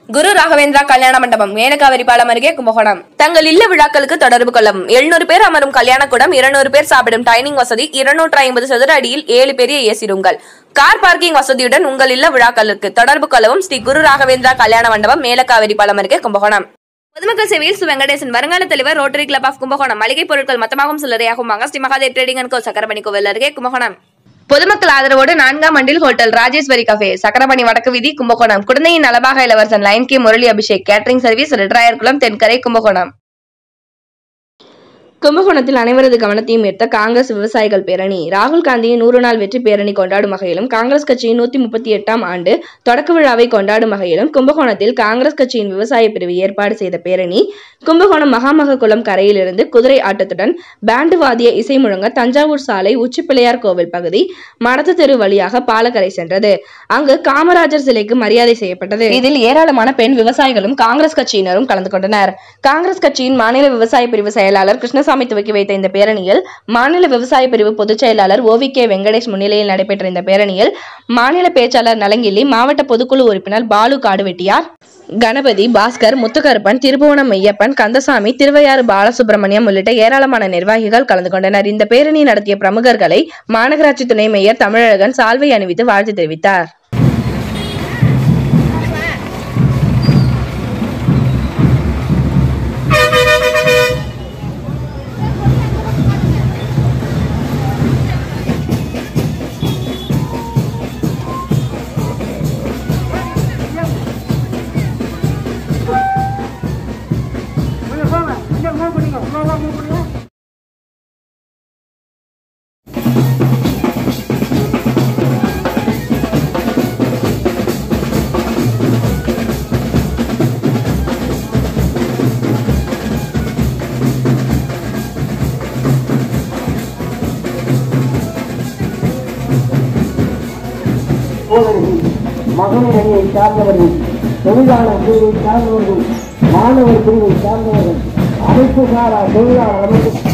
குரு ராகவேந்திரா கல்யாண மண்டபம் மேனகாவரிபாலம் அருகே கும்பகோணம் தங்கள் இல்ல விழாக்களுக்கு தொடர்பு கொள்ளவும் எழுநூறு பேர் அமரும் கல்யாண கூடம் இருநூறு பேர் சாப்பிடும் டைனிங் வசதி இருநூற்று ஐம்பது சதுர அடியில் ஏழு பெரிய ஏசி ரூம்கள் கார் பார்க்கிங் வசதியுடன் உங்கள் இல்ல விழாக்களுக்கு தொடர்பு கொள்ளவும் ஸ்ரீ குரு ராகவேந்திரா கல்யாண மண்டபம் மேலக்காவிரிபாலம் அருகே கும்பகோணம் பொதுமக்கள் சேவையில் சு வெங்கடேசன் வருங்கால தலைவர் ரோட்டரி கிளப் ஆஃப் கும்பகோணம் மளிகை பொருட்கள் மொத்தமாகவும் சில்லறையாகவும் வாங்க Shri Mahadev trading and co சக்கரமணி கோவில் அருகே கும்பகோணம் பொதுமக்கள் ஆதரவோடு நான்காம் மண்டில் ஹோட்டல் ராஜேஸ்வரி கஃபே சக்கரமணி வடக்கு வீதி கும்பகோணம் குழந்தையின் நலபாக Ilavarasan line K Murali Abhishek catering service ரெட்ராயர்குளம் தென்கரை கும்பகோணம் கும்பகோணத்தில் அனைவரது கவனத்தையும் ஈர்த்த காங்கிரஸ் விவசாயிகள் பேரணி ராகுல் காந்தியின் நூறு நாள் வெற்றி பேரணி கொண்டாடும் வகையிலும் காங்கிரஸ் கட்சியின் நூத்தி முப்பத்தி எட்டாம் ஆண்டு தொடக்க விழாவை கொண்டாடும் வகையிலும் கும்பகோணத்தில் காங்கிரஸ் கட்சியின் விவசாய பிரிவு ஏற்பாடு செய்த பேரணி கும்பகோணம் மகாமக குளம் கரையிலிருந்து குதிரை ஆட்டத்துடன் பேண்டு வாதிய இசை முழங்க தஞ்சாவூர் சாலை உச்சிப்பிள்ளையார் கோவில் பகுதி மடத்து தெரு வழியாக பாலக்கரை சென்றது அங்கு காமராஜர் சிலைக்கு மரியாதை செய்யப்பட்டது இதில் ஏராளமான பெண் விவசாயிகளும் காங்கிரஸ் கட்சியினரும் கலந்து கொண்டனர் காங்கிரஸ் கட்சியின் மாநில விவசாய பிரிவு செயலாளர் கிருஷ்ணசாமி துவக்கி வைத்த இந்த பேரணியில் மாநில விவசாய பிரிவு பொதுச் செயலாளர் ஓவி கே வெங்கடேஷ் முன்னிலையில் நடைபெற்ற இந்த பேரணியில் மாநில பேச்சாளர் நலங்கிள்ளி மாவட்ட பொதுக்குழு உறுப்பினர் பாலு காடுவெட்டியார் கணபதி பாஸ்கர் முத்துக்கருப்பன் திருபுவனம் மையப்பன் கந்தசாமி திருவையாறு பாலசுப்ரமணியம் உள்ளிட்ட ஏராளமான நிர்வாகிகள் கலந்து கொண்டனர் இந்த பேரணி நடத்திய பிரமுகர்களை மாநகராட்சி துணை மேயர் தமிழழகன் சால்வை அணிவித்து வாழ்த்து தெரிவித்தார் கொஞ்சம் போங்க கொஞ்சம் மூவ் பண்ணுங்க ஸ்லோவாக மூவ் பண்ணுங்க சோழர்கள் மகளிர் அணியை சார்ந்தவர்கள் தொழிலாளர் பிரிவை சார்ந்தவர்கள் மாணவர் பிரிவை சார்ந்தவர்கள் அமைப்பு சாரா தொழிலாளர் அமைப்பு